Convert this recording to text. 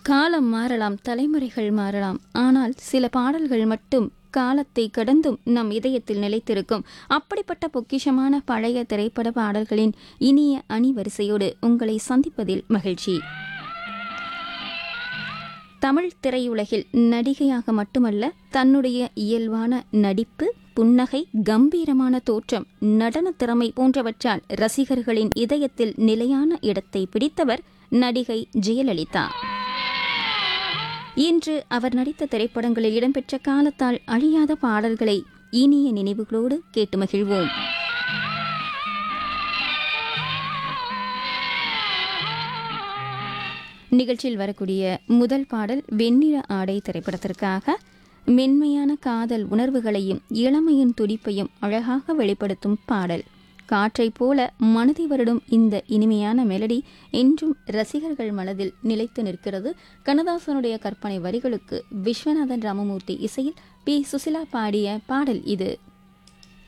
காலம் மாறலாம் தலைமுறைகள் மாறலாம் ஆனால் சில பாடல்கள் மட்டும் காலத்தை கடந்தும் நம் இதயத்தில் நிலைத்திருக்கும் அப்படிப்பட்ட பொக்கிஷமான பழைய திரைப்பட பாடல்களின் இனிய அணிவரிசையோடு உங்களை சந்திப்பதில் மகிழ்ச்சி தமிழ் திரையுலகில் நடிகையாக மட்டுமல்ல தன்னுடைய இயல்பான நடிப்பு புன்னகை கம்பீரமான தோற்றம் நடன திறமை போன்றவற்றால் ரசிகர்களின் இதயத்தில் நிலையான இடத்தை பிடித்தவர் நடிகை ஜெயலலிதா இன்று அவர் நடித்த திரைப்படங்களில் இடம்பெற்ற காலத்தால் அழியாத பாடல்களை இனிய நினைவுகளோடு கேட்டு மகிழ்வோம் நிகழ்ச்சியில் வரக்கூடிய முதல் பாடல் வெண்ணிற ஆடை திரைப்படத்திற்காக மென்மையான காதல் உணர்வுகளையும் இளமையின் துடிப்பையும் அழகாக வெளிப்படுத்தும் பாடல் காற்றைப் போல மனதை வருடும் இந்த இனிமையான மெலடி என்றும் ரசிகர்கள் மனதில் நிலைத்து நிற்கிறது கண்ணதாசனுடைய கற்பனை வரிகளுக்கு விஸ்வநாதன் ராமமூர்த்தி இசையில் பி சுசிலா பாடிய பாடல் இது